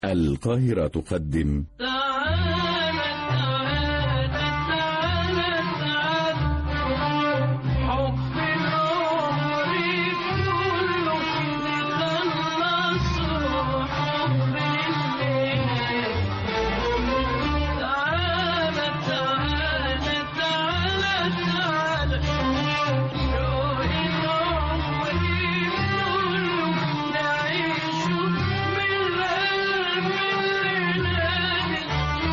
القاهرة تقدم تعالى تعالى تعالى تعالى حب العمر كله نخلصه حب الليل تعالى تعالى تعالى تعالى شوق العمر كله نعيشه من قلب الليل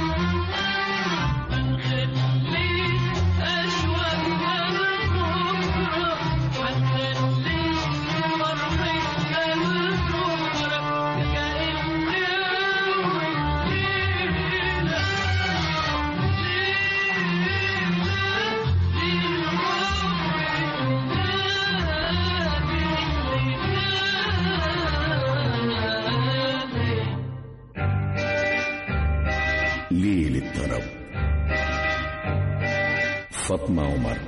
هنخليه أشواقنا لبكرة هنخليه فرحتنا لبكرة كأن أول ليلة ليل الطرب فاطمة عمر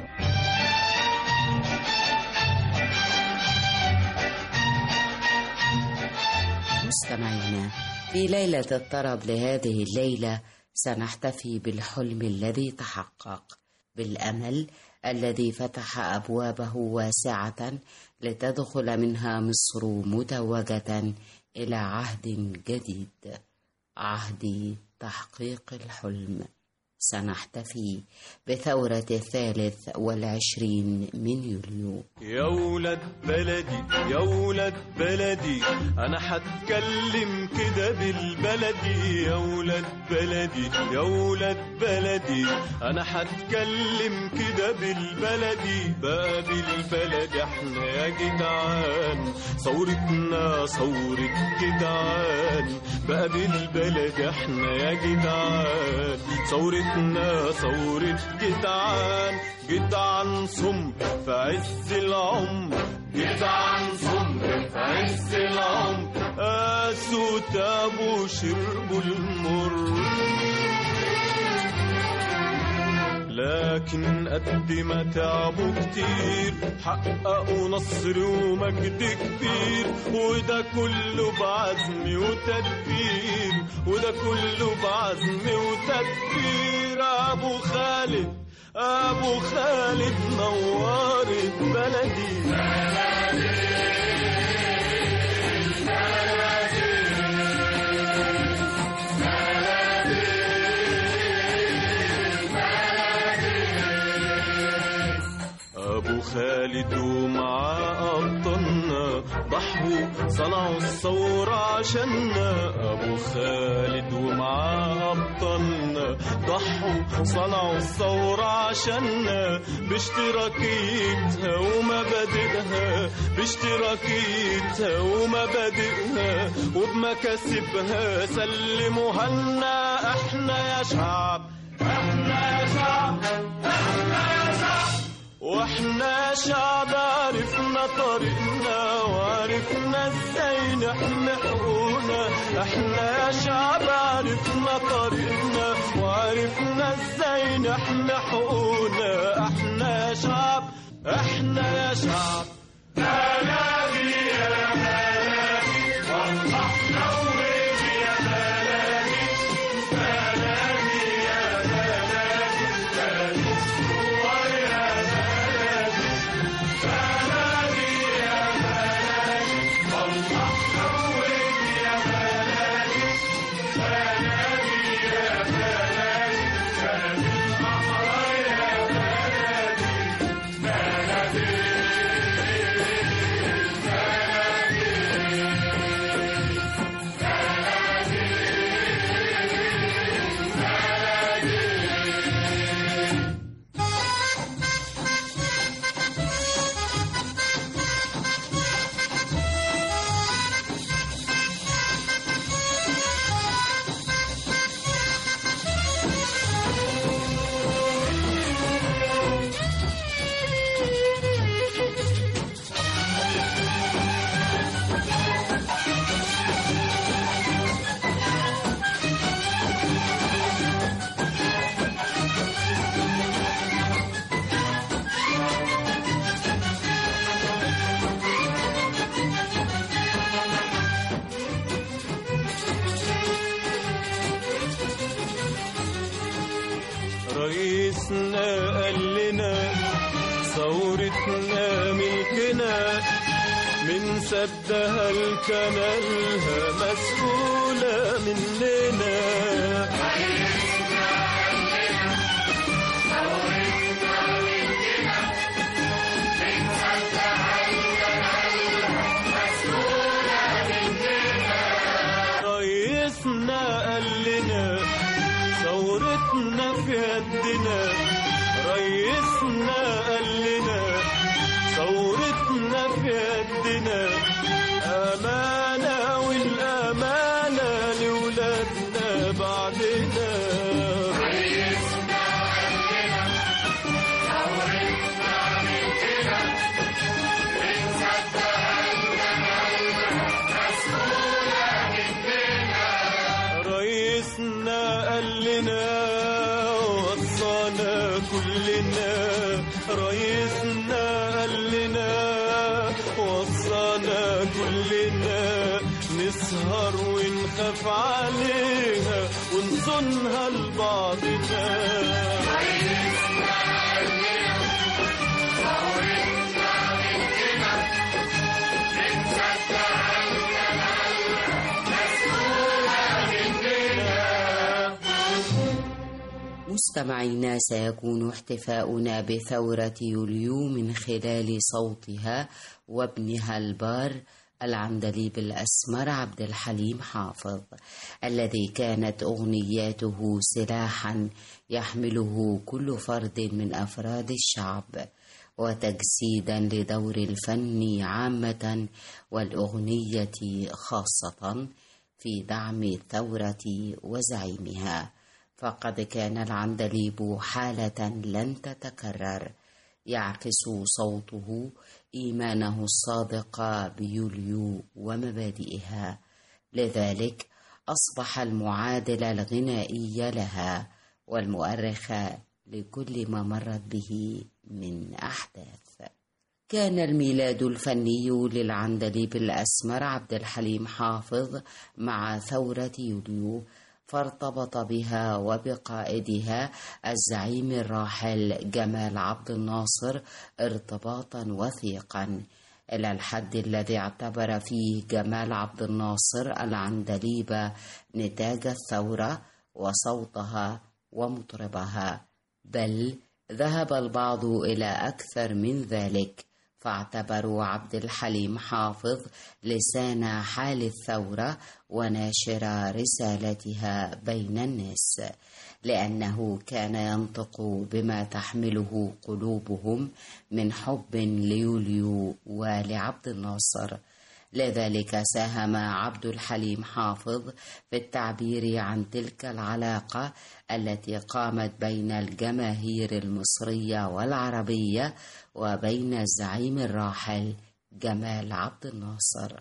مستمعينا في ليلة الطرب لهذه الليلة سنحتفي بالحلم الذي تحقق بالأمل الذي فتح أبوابه واسعة لتدخل منها مصر متوجة إلى عهد جديد عهد تحقيق الحلم سنحتفي بثورة الثالث والعشرين من يوليو يا ولاد بلدي يا ولاد بلدي انا هتكلم كده بالبلدي يا ولاد بلدي يا ولاد بلدي انا هتكلم كده بالبلدي بقى بالبلد احنا يا جدعان ثورتنا ثورة جدعان بقى بالبلد احنا يا جدعان ثورتنا ثورة جدعان جدعان صم في عز العمر جدعان صم في عز العمر قاسوا تابوا شربوا المر لكن قد ما تعبوا كتير حققوا نصر ومجد كبير وده كله بعزم وتدبير وده كله بعزم وتدبير ابو خالد ابو خالد نورت بلدي ابو خالد ومعاه ابطالنا ضحوا صنعوا الثورة عشاننا ابو خالد ومعاه ابطالنا ضحوا صنعوا الثورة عشاننا باشتراكيتها ومبادئها باشتراكيتها ومبادئها وبمكاسبها سلموها لنا احنا يا شعب احنا يا شعب احنا يا شعب واحنا شعب عرفنا طريقنا وعرفنا ازاي نحمي حقوقنا احنا يا شعب عرفنا طريقنا وعرفنا ازاي نحمي حقوقنا احنا يا شعب احنا يا شعب بلدي يا بلدي والله نورت يا بلدي بلدي يا بلدي بلدي ويا بلدي بلدي يا بلدي والله نورت يا بلدي بلدي يا بلدي بلدي الأحرار يا بلدي بلدي رئيسنا قال لنا ثورتنا ملكنا من سدها لكنالها مسؤولة مننا رئيسنا قال لنا ثورتنا في يدنا رئيسنا قال لنا ثورتنا في يدنا أمانة والأمانة لولادنا بعدنا رئيسنا قال لنا وصانا كلنا رئيسنا قال لنا وصانا كلنا نسهر ونخاف عليها ونصونها لبعضنا مستمعينا سيكون احتفاؤنا بثورة يوليو من خلال صوتها وابنها البار العندليب الأسمر عبد الحليم حافظ الذي كانت أغنياته سلاحا يحمله كل فرد من أفراد الشعب وتجسيدا لدور الفن عامة والأغنية خاصة في دعم الثورة وزعيمها فقد كان العندليب حالة لن تتكرر يعكس صوته إيمانه الصادق بيوليو ومبادئها لذلك أصبح المعادل الغنائي لها والمؤرخ لكل ما مرت به من أحداث كان الميلاد الفني للعندليب الأسمر عبد الحليم حافظ مع ثورة يوليو فارتبط بها وبقائدها الزعيم الراحل جمال عبد الناصر ارتباطا وثيقا إلى الحد الذي اعتبر فيه جمال عبد الناصر العندليب نتاج الثورة وصوتها ومطربها بل ذهب البعض إلى أكثر من ذلك فاعتبروا عبد الحليم حافظ لسان حال الثورة وناشر رسالتها بين الناس لأنه كان ينطق بما تحمله قلوبهم من حب ليوليو ولعبد الناصر لذلك ساهم عبد الحليم حافظ في التعبير عن تلك العلاقة التي قامت بين الجماهير المصرية والعربية وبين الزعيم الراحل جمال عبد الناصر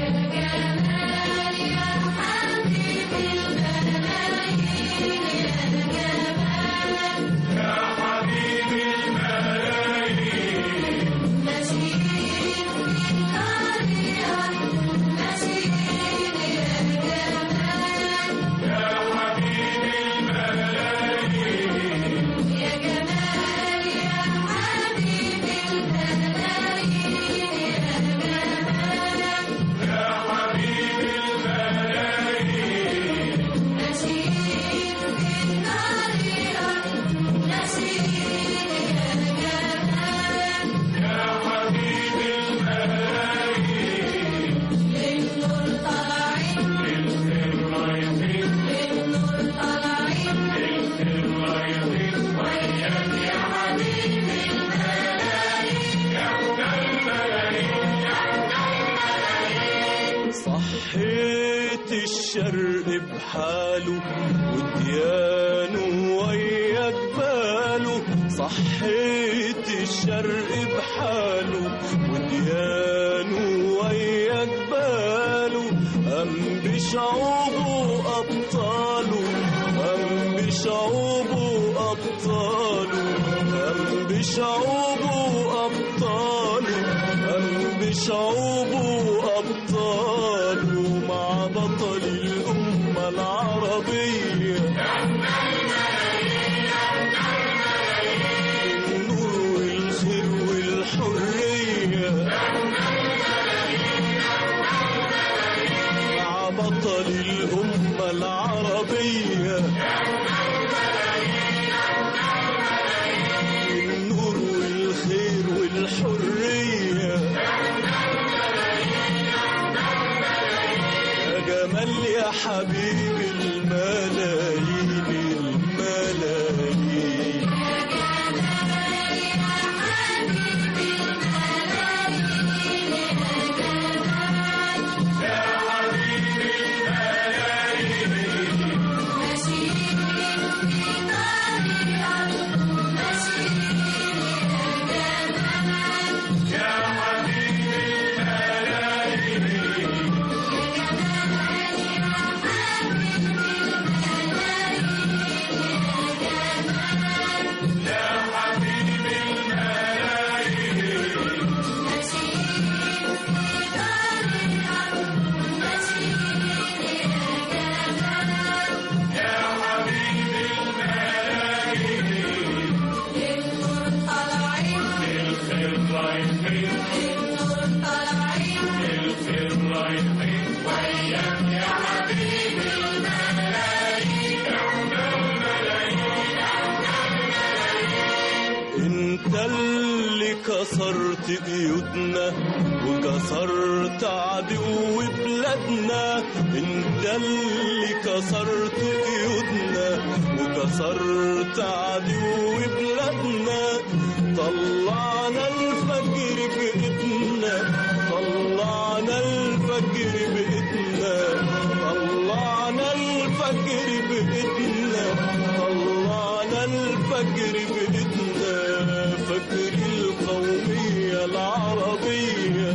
صحيت الشرق بحاله وديانه ويا جباله صحيت الشرق بحاله وديانه ويا جباله أم بشعوبه أبطاله أم بشعوبه أبطاله أم بشعوبه أبطاله أم بشعوبه أبطاله مع بطل الأمة العربية العربية النور والخير والحرية يا جمال يا حبيبي الملايين الملايين انت اللي كسرت قيودنا وكسرت عدو بلادنا انت اللي كسرت قيودنا وكسرت عدو بلادنا طلعنا الفجر بإيدنا طلعنا الفجر بإيدنا طلعنا الفجر بإيدنا طلعنا الفجر بإيدنا فجر القومية العربية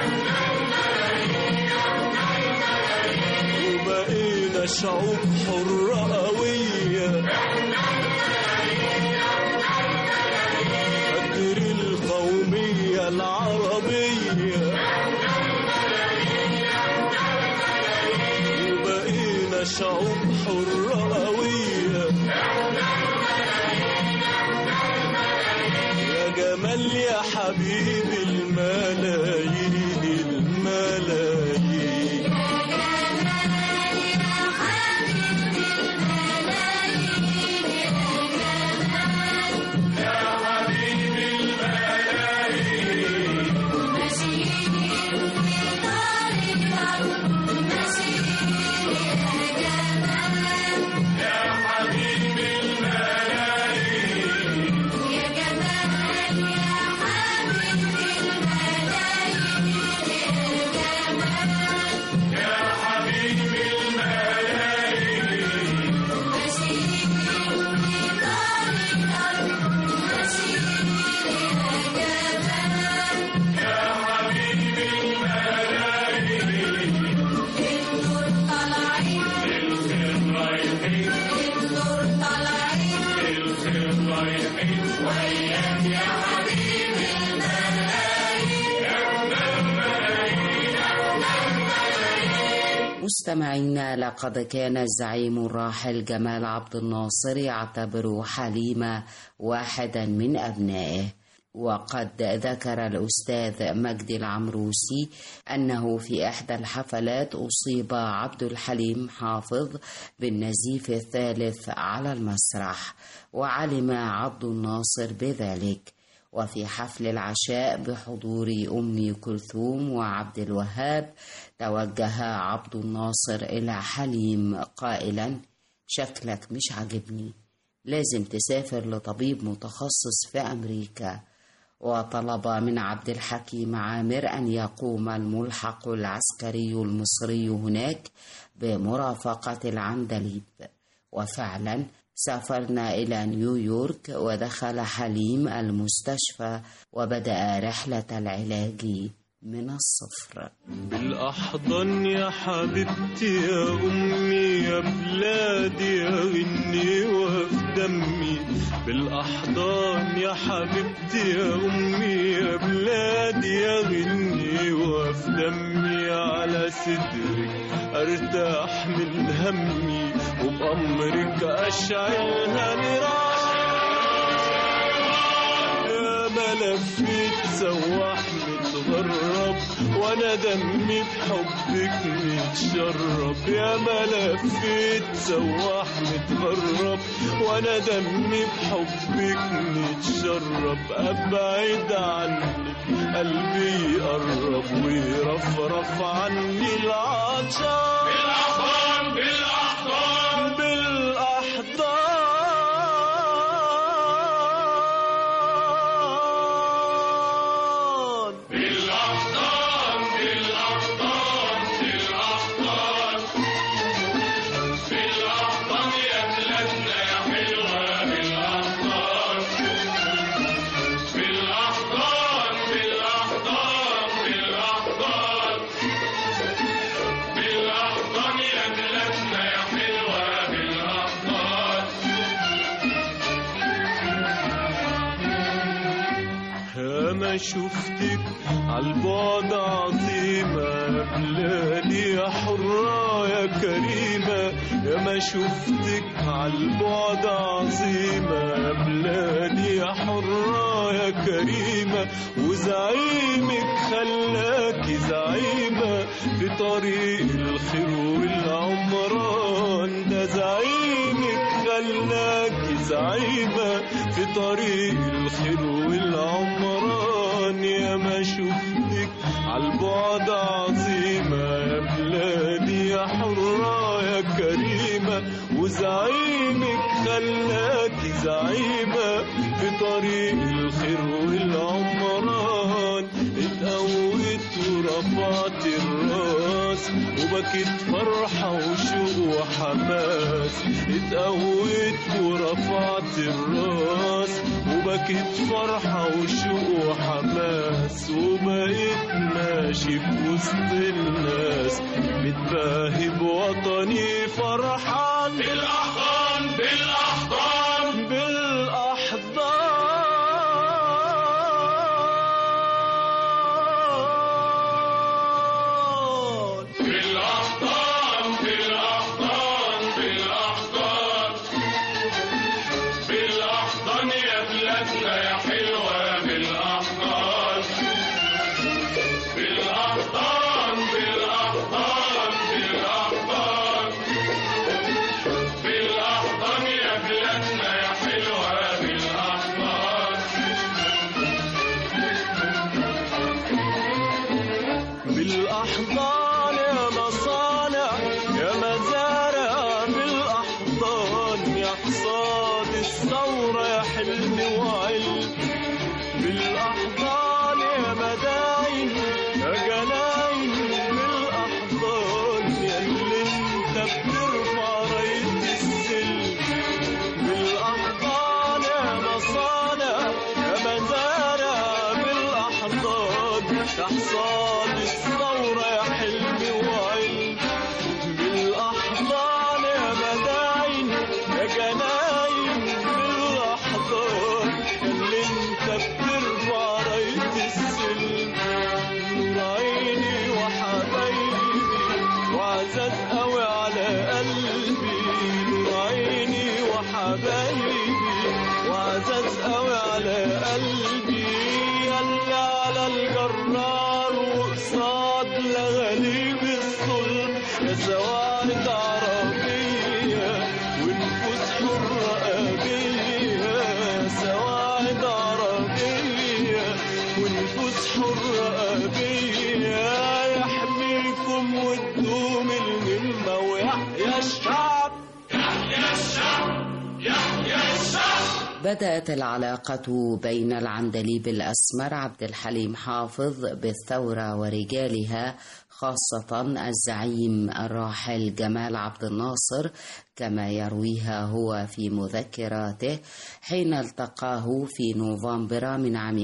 وبقينا شعوب حرة قوية فجر القومية العربية وبقينا شعوب حرة قوية يا جمال يا حبيبي الملايين الملايين مستمعينا لقد كان الزعيم الراحل جمال عبد الناصر يعتبر حليمة واحدا من أبنائه وقد ذكر الأستاذ مجدي العمروسي أنه في إحدى الحفلات أصيب عبد الحليم حافظ بالنزيف الثالث على المسرح وعلم عبد الناصر بذلك وفي حفل العشاء بحضور أم كلثوم وعبد الوهاب توجه عبد الناصر إلى حليم قائلا شكلك مش عاجبني لازم تسافر لطبيب متخصص في أمريكا وطلب من عبد الحكيم عامر أن يقوم الملحق العسكري المصري هناك بمرافقة العندليب وفعلا سافرنا إلى نيويورك ودخل حليم المستشفى وبدأ رحلة العلاج من الصفر بالأحضان يا حبيبتي يا أمي يا بلادي يا غني وفي دمي بالأحضان يا حبيبتي يا أمي يا بلادي يا غني وفي دمي على صدرك أرتاح من همي وبأمرك أشعل هنراح يا ما لفيت سواح متغرب وانا دمي بحبك متشرب يا ما لفيت سواح متغرب وانا دمي بحبك متشرب ابعد عنك قلبي يقرب ويرفرف عني العطشان بالاحضان بالاحضان بالاحضان يا ما شفتك عالبعد عظيمة بلادي يا حرة يا كريمة يا ما شفتك عالبعد عظيمة بلادي يا حرة يا كريمة وزعيمك خلاكي زعيمة في طريق الخير والعمران ده زعيمك خلاكي زعيمة في طريق الخير والعمران يا ما شفتك عالبعد عظيمة يا بلادي يا حرة يا كريمة وزعيمك خلاكي زعيمة في طريق الخير والعمران اتقويت ورفعت الراس وبكيت فرحة وشوق وحماس اتقويت ورفعت الراس وبكيت فرحة وشوق وحماس وبقيت ماشي في وسط الناس متباهي بوطني فرحان بالأحضان بالأحضان بالأحضان بالأحضان يا مصانع يا مزارع بالأحضان يا حصاد الثورة يا حلم وعلم بالأحضان يا مداين يا جناين بالأحضان يا اللي انت بترفع راية السلم بالأحضان يا مصانع يا مزارع بالأحضان يا حصاد الثورة يا حلم وعلم بالأحضان يا مداين يا جناين بالأحضان اللي انت بترفع راية السلم نور عيني وحبايبي وعزاز قوي على قلبي نور عيني وحبايبي وعزاز قوي على قلبي يلي على الجرار وقصاد لغاليب الظلم يا سواعد عربية ونفوس حرة أبية يا سواعد عربية ونفوس حرة أبية يحميكم وتدوم الهمة ويحيى الشعب بدأت العلاقة بين العندليب الأسمر عبد الحليم حافظ بالثورة ورجالها خاصة الزعيم الراحل جمال عبد الناصر كما يرويها هو في مذكراته حين التقاه في نوفمبر من عام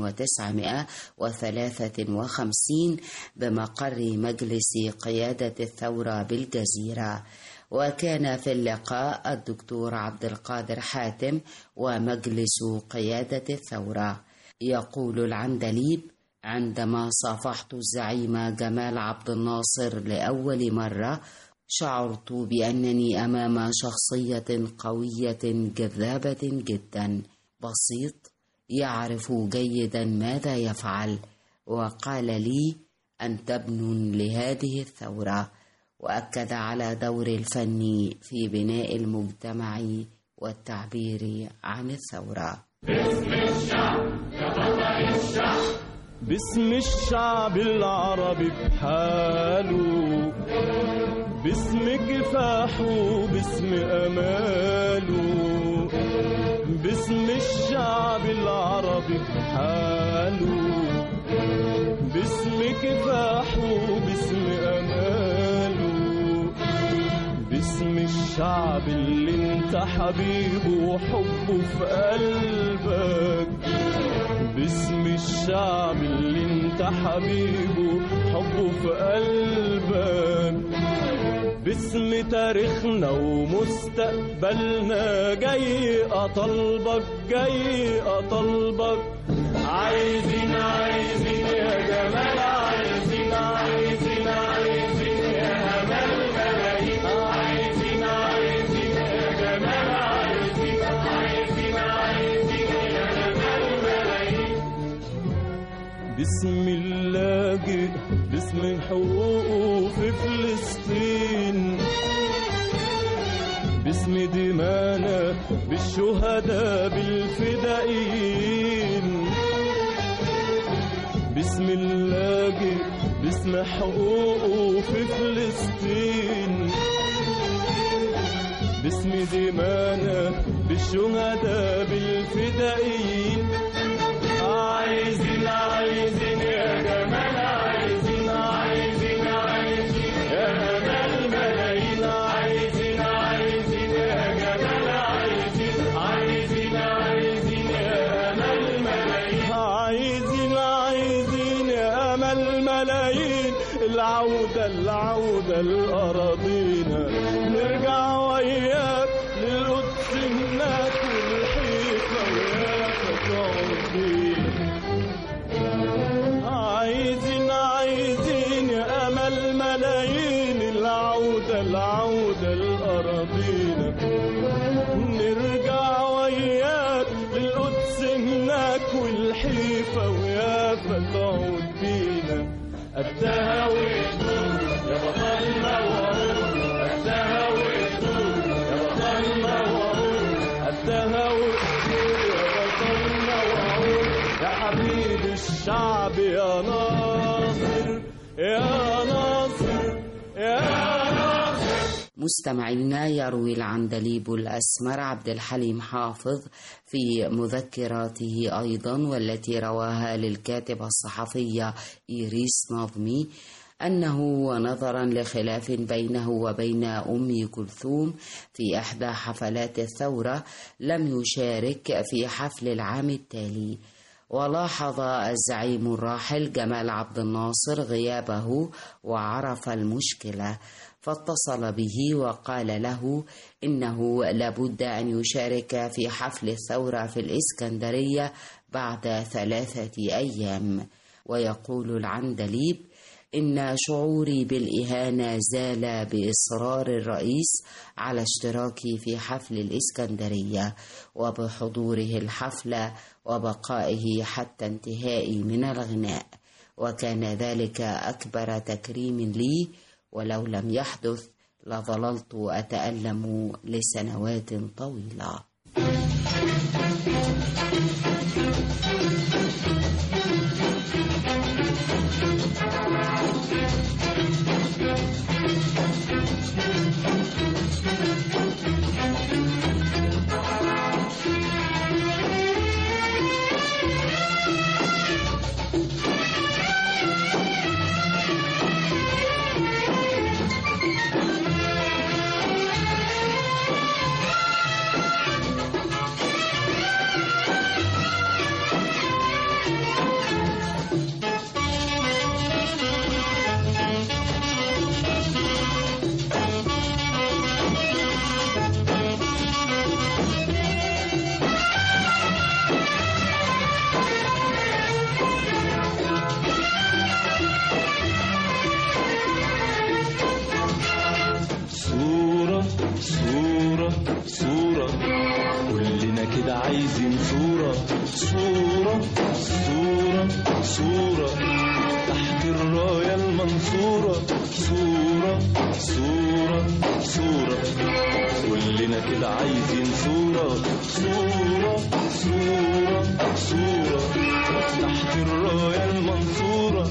1953 بمقر مجلس قيادة الثورة بالجزيرة وكان في اللقاء الدكتور عبد القادر حاتم ومجلس قيادة الثورة يقول العندليب عندما صافحت الزعيم جمال عبد الناصر لأول مرة شعرت بأنني أمام شخصية قوية جذابة جدا بسيط يعرف جيدا ماذا يفعل وقال لي أنت ابن لهذه الثورة وأكد على دور الفن في بناء المجتمع والتعبير عن الثورة باسم الشعب العربي بحاله باسم كفاحه باسم اماله باسم الشعب العربي بحاله باسم كفاحه باسم اماله باسم الشعب اللي انت حبيبه وحبه في قلبك باسم الشعب اللي انت حبيبه حبه في قلبك باسم تاريخنا ومستقبلنا جاي اطلبك جاي اطلبك عايزين عايزين يا جمال عايزين عايزين عايزين يا امل ملايين عايزين عايزين يا جمال عايزين عايزين عايزين يا جمال ملايين بسم اللاجئ باسم حقوقه في فلسطين باسم دمانا بالشهداء بالفدائيين باسم اللاجئ باسم حقوقه في فلسطين باسم دمانا بالشهداء بالفدائيين عايزين عايزين يا جمال عايزين عايزين عايزين يا جمال ملايين عايزين عايزين يا جمال عايزين عايزين عايزين يا امل ملايين عايزين عايزين يا امل ملايين العودة العودة لأراضينا نرجع وياك للقدس هناك والحيطة وياك تقعد بينا عايزين عايزين يا امل ملايين العودة العودة لأراضينا نرجع وياك للقدس هناك والحيفا ويافا تقعد بينا قدها ويدور يا بطلنا وعود قدها ويدور يا بطلنا وعود قدها ويدور يا بطلنا وعود يا حبيب الشعب يا ناصر يا ناصر يا ناصر مستمعينا يروي العندليب الأسمر عبد الحليم حافظ في مذكراته أيضا والتي رواها للكاتبة الصحفية إيريس نظمي أنه ونظرا لخلاف بينه وبين أم كلثوم في إحدى حفلات الثورة لم يشارك في حفل العام التالي ولاحظ الزعيم الراحل جمال عبد الناصر غيابه وعرف المشكلة فاتصل به وقال له إنه لابد أن يشارك في حفل الثورة في الإسكندرية بعد ثلاثة أيام ويقول العندليب إن شعوري بالإهانة زال بإصرار الرئيس على اشتراكي في حفل الإسكندرية وبحضوره الحفلة وبقائه حتى انتهائي من الغناء وكان ذلك أكبر تكريم لي ولو لم يحدث لظللت أتألم لسنوات طويلة صورة صورة صورة كلنا كده عايزين صورة صورة صورة صورة المنصورة صورة صورة صورة كلنا كده عايزين صورة صورة صورة صورة تحت الراية المنصورة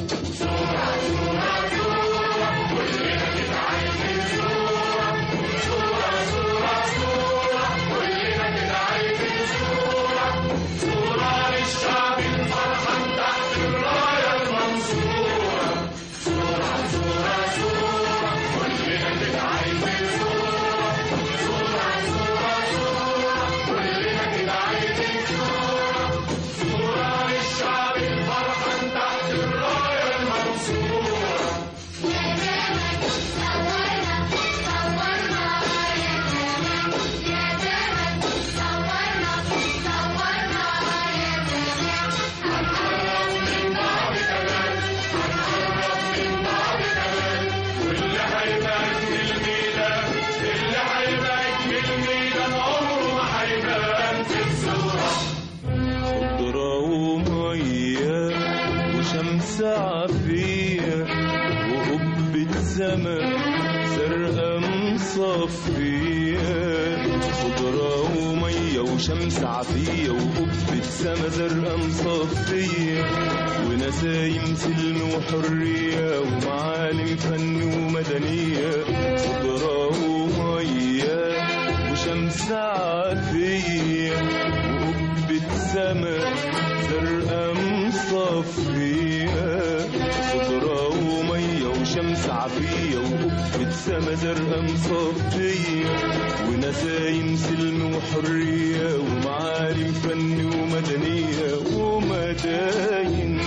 خضرة ومية وشمس عافية وقبة سما زرقاء مصفية خضرة ومية وشمس عافية وقبة سما زرقاء مصفية ونسايم سلم وحرية ومعالم فن ومدنية خضرة ومية وشمس عافية وقبة سما زرقاء مصفية خضرة ومية وشمس عافية وقبة سما زرقاء مصفية ونسايم سلم وحرية ومعالم فن ومدنية ومداين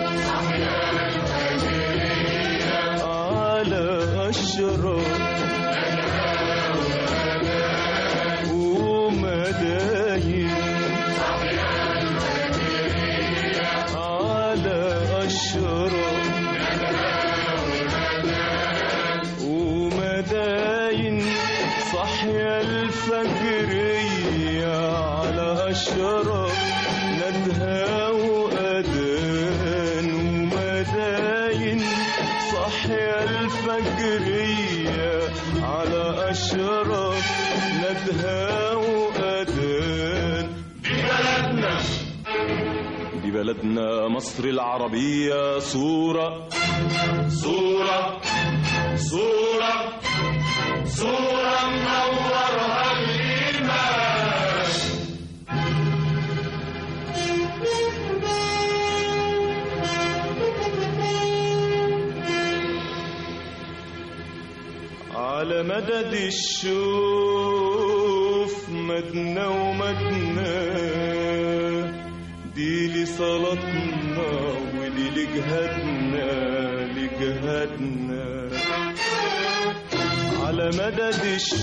على أشرار ومداين على أشرار ومداين صحيا الفجرية على أشرار ندها وأذان ومداين صحيا الفجرية على أشرار ندها وأذان دي بلدنا دي بلدنا مصر العربية صورة صورة صورة صورة منورها الإيمان على مدد الشوف مدنا ومدنا دي لصلاتنا ودي لجهادنا لجهادنا على مدد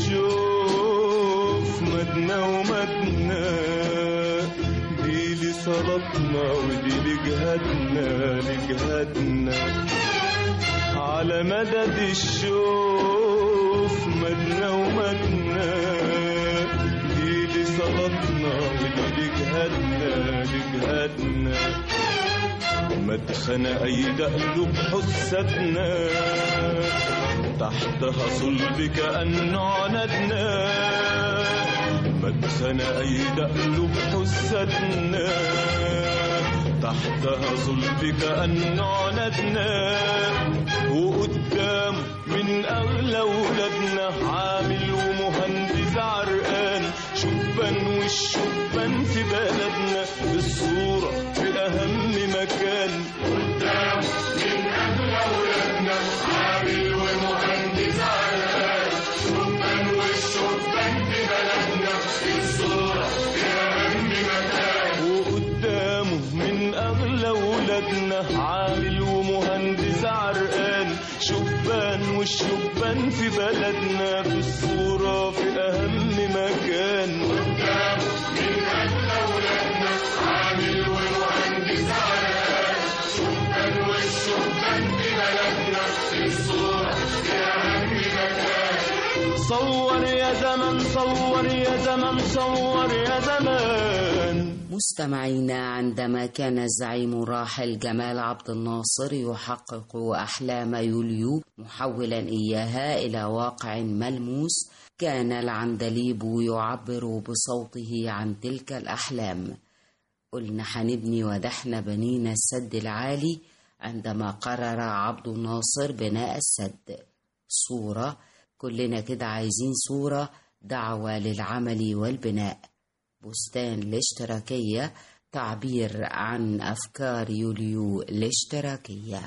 الشوف مدنا ومدنا دي لصلاتنا ودي لجهادنا لجهادنا على مدد الشوف مدنا ومدنا دي لصلاتنا ودي لجهادنا لجهادنا مدخن أيد قلوب حسدنا تحتها صلب كأنه عندنا مدخن أيد قلوب حسدنا تحتها صلب كأنه عندنا وقدام من أغلى ولادنا عامل ومهندس عرقان شبان والشبان في بلدنا الصورة في أهم مكان قدام من أغلى ولادنا عامل ومهندس عرقان شبان والشبان في بلدنا الصورة في أهم مكان وقدامه من أغلى ولادنا عامل ومهندس عرقان شبان والشبان في بلدنا في الصورة في أهم مكان قدامه من أغلى ولادنا عامل صور يا زمان صور يا زمان مستمعينا عندما كان الزعيم الراحل جمال عبد الناصر يحقق أحلام يوليو محولا إياها إلى واقع ملموس كان العندليب يعبر بصوته عن تلك الأحلام قلنا حنبني ودحنا بنينا السد العالي عندما قرر عبد الناصر بناء السد صورة كلنا كده عايزين صورة دعوة للعمل والبناء بستان الاشتراكية تعبير عن أفكار يوليو الاشتراكية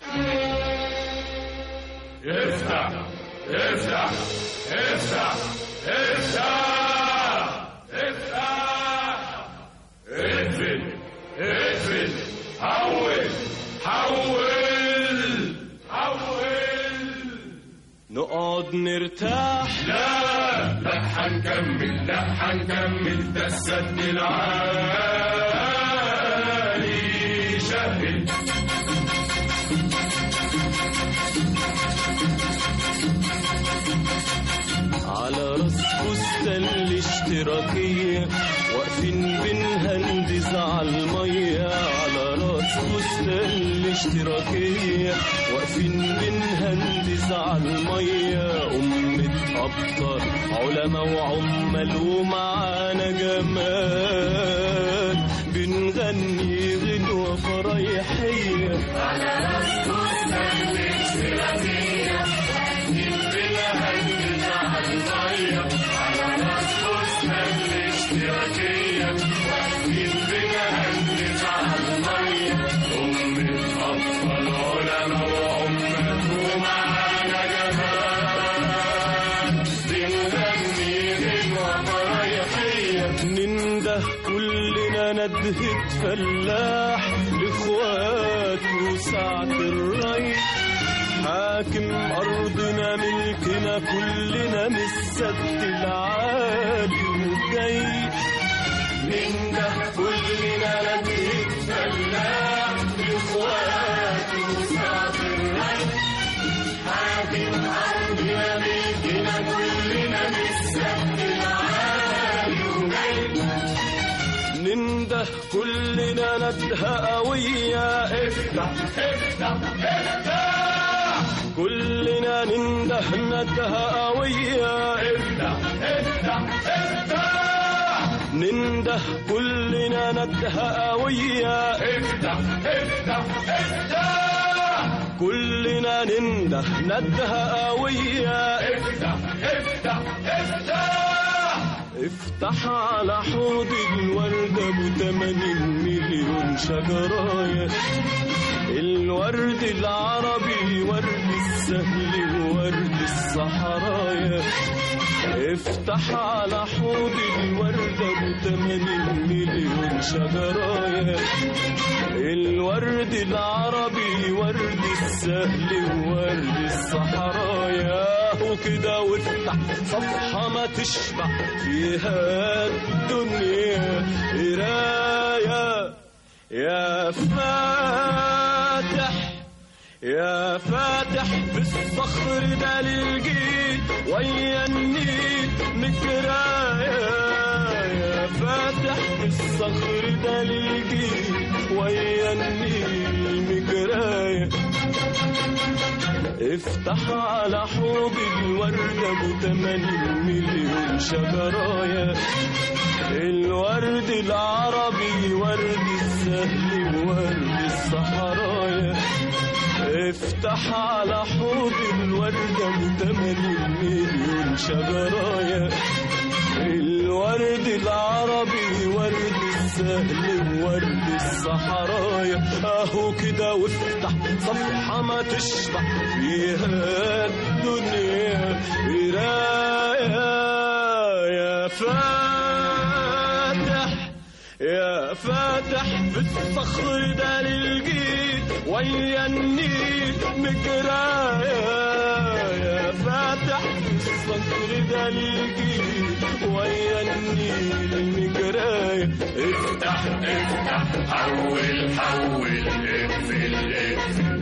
نقعد نرتاح لا لا حنكمل لا حنكمل ده السد العالي شهد على راس فستان الاشتراكية واقفين بنهندز على المية على راس فستان الاشتراكية واقفين بنهندز على المية أمة أبطال علماء وعمال ومعانا جمال بنغني غنوة فرايحية ننده كلنا ندهة فلاح لاخوات وسعة الري حاكم أرضنا ملكنا كلنا من السد العالي وجاي ننده كلنا ندهة فلاح لاخوات وسعة الري حاكم أرضنا ملكنا كلنا من السد العالي وجاي ننده كلنا ندهة قوية افتح افتح افتح كلنا ننده ندهة قوية افتح افتح افتح ننده كلنا ندهة قوية افتح افتح افتح كلنا ننده ندهة قوية افتح افتح افتح افتح على حوض الوردة بتمانين مليون شجراية الورد العربي ورد السهل وورد الصحرايا افتح على حوض الوردة بتمانين مليون شجرايا الورد العربي ورد السهل وورد الصحرايا وكده وافتح صفحة ما تشبع فيها الدنيا قراية يا فاتح يا فاتح في الصخر ده للجيل ويا النيل مكراية يا فاتح في الصخر ده للجيل ويا النيل مكراية افتح على حوض الوردة بتمانين مليون شجرايا الورد العربي ورد السهل وورد الصحرايا افتح على حوض الوردة بتمانين مليون شجرايا الورد العربي ورد السهل وورد الصحرايا اهو كده وافتح صفحة ما تشبع فيها الدنيا قراية يا فاتح يا فاتح في الصخر ده للجيل ويا النيل مجرايا يا فاتح في الصخر ده للجيل ويا النيل مجرايا افتح افتح حول حول اقفل اقفل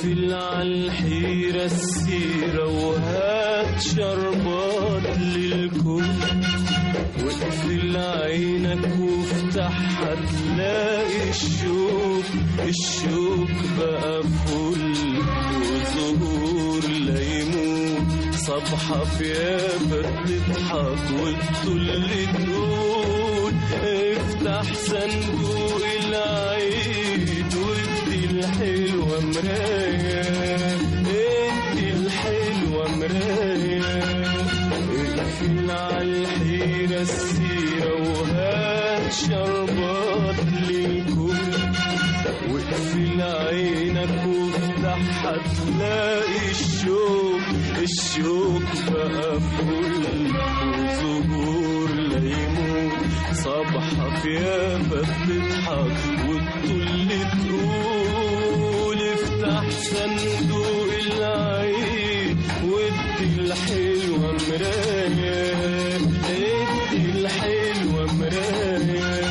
واقفل عالحيرة السيرة وهات شربات للكل واقفل عينك وافتحها تلاقي الشوق الشوق بقى فل وزهور ليمون صبحة في يابا تضحك وتطل تقول افتح صندوق العيد وادي الحلوة مراية ادي الحلوة مراية اقفل عالحيرة السيرة وهات شربات للكل واقفل عينك وافتحها تلاقي الشوق الشوق بقى فل وزهور ليمون صبحة في يابا بتضحك وتطل تقول افتح صندوق العيد وادي الحلوة مراية ادي الحلوة مراية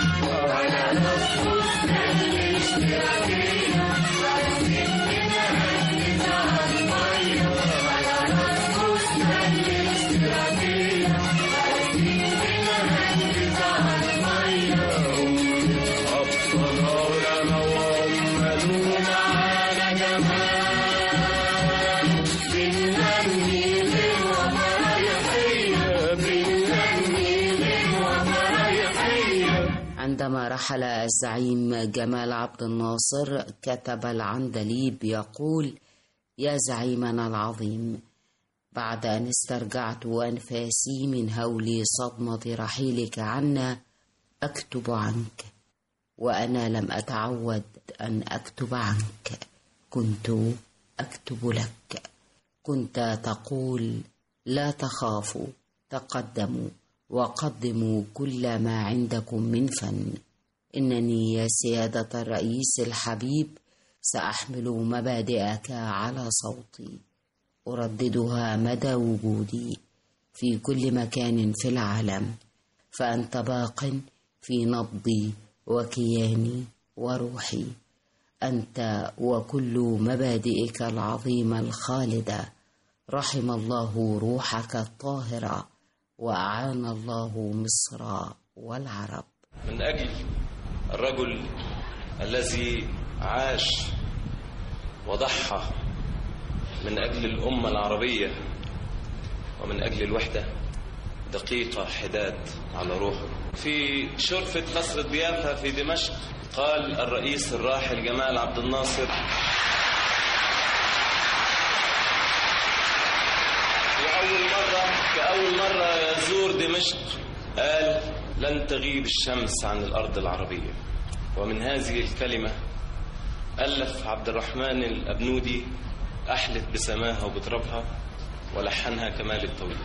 عندما رحل الزعيم جمال عبد الناصر كتب العندليب يقول يا زعيمنا العظيم بعد أن استرجعت أنفاسي من هول صدمة رحيلك عنا أكتب عنك وأنا لم أتعود أن أكتب عنك كنت أكتب لك كنت تقول لا تخافوا تقدموا وقدموا كل ما عندكم من فن إنني يا سيادة الرئيس الحبيب سأحمل مبادئك على صوتي أرددها مدى وجودي في كل مكان في العالم فأنت باق في نبضي وكياني وروحي أنت وكل مبادئك العظيمة الخالدة رحم الله روحك الطاهرة وأعان الله مصر والعرب من أجل الرجل الذي عاش وضحى من أجل الأمة العربية ومن أجل الوحدة دقيقة حداد على روحه في شرفة قصر الضيافة في دمشق قال الرئيس الراحل جمال عبد الناصر لأول مرة كأول مرة يزور دمشق قال لن تغيب الشمس عن الأرض العربية ومن هذه الكلمة ألف عبد الرحمن الأبنودي أحلف بسماها وبترابها ولحنها كمال الطويل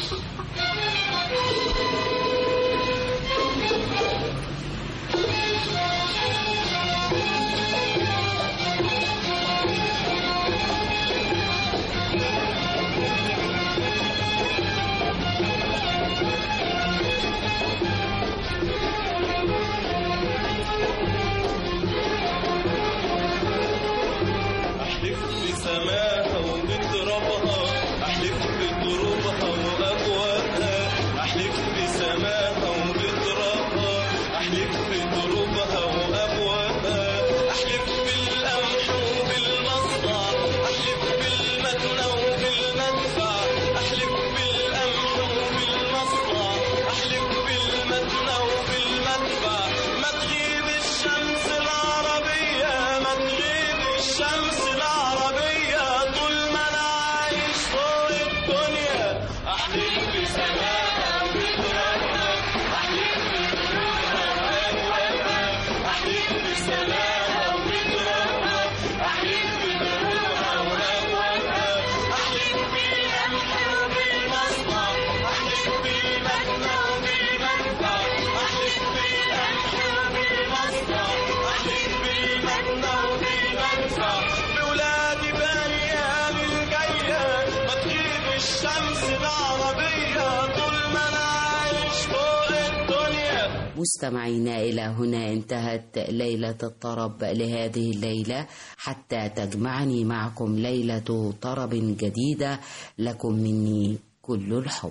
أحلف بسماها وبترابها أحلف بدروبها وأبوابها أحلف بسماها وبترابها أحلف بدروبها وأبوابها أحلف بالقمح وبالمصنع أحلف بالمكنة وبالمدفع أحلف بالقمح وبالمصنع أحلف بالمكنة وبالمدفع ما تغيب الشمس العربية ما تغيب الشمس العربية طول ما أنا عايش فوق الدنيا أحلف بسماها وبترابها أحلف بدروبها وأبوابها أحلف بسماها وبترابها أحلف بدروبها وأبوابها أحلف بالقمح وبالمصنع أحلف بالمكنة وبالمدفع أحلف بالقمح وبالمصنع أحلف بالمكنة وبالمدفع بولادي بأيام الجاية ما تغيب الشمس العربية طول ما أنا عايش فوق الدنيا مستمعينا إلى هنا انتهت ليلة الطرب لهذه الليلة حتى تجمعني معكم ليلة طرب جديدة لكم مني كل الحب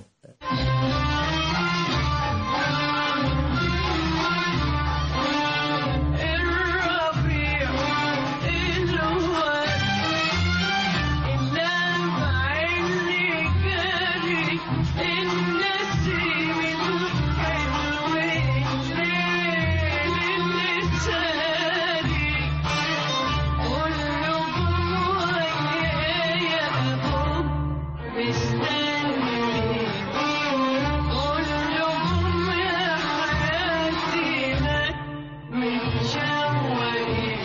الربيع الواد اللمع اللي جاري النسيم الحلو الليل اللي ساري كلكم ويايا أبوك مستني كلكم يا حياتنا متشوقين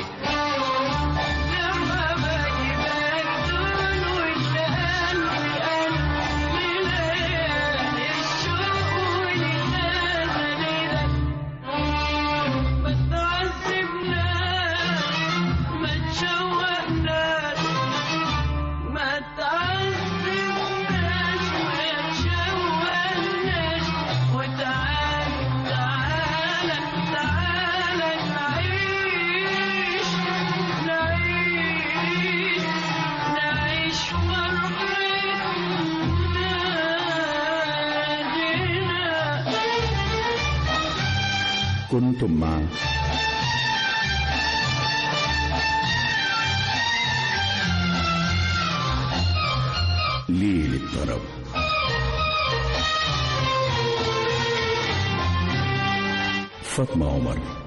لما بجيبك دول والقلب قلب ليالي الشوق وليالي ما تعذبناش ما تشوقناش ما تعذبناش ما تشوقناش وتعال تعالى تعالى نعيش نعيش نعيش فرحتنا كنتم مع ليل الطرب فاطمة عمر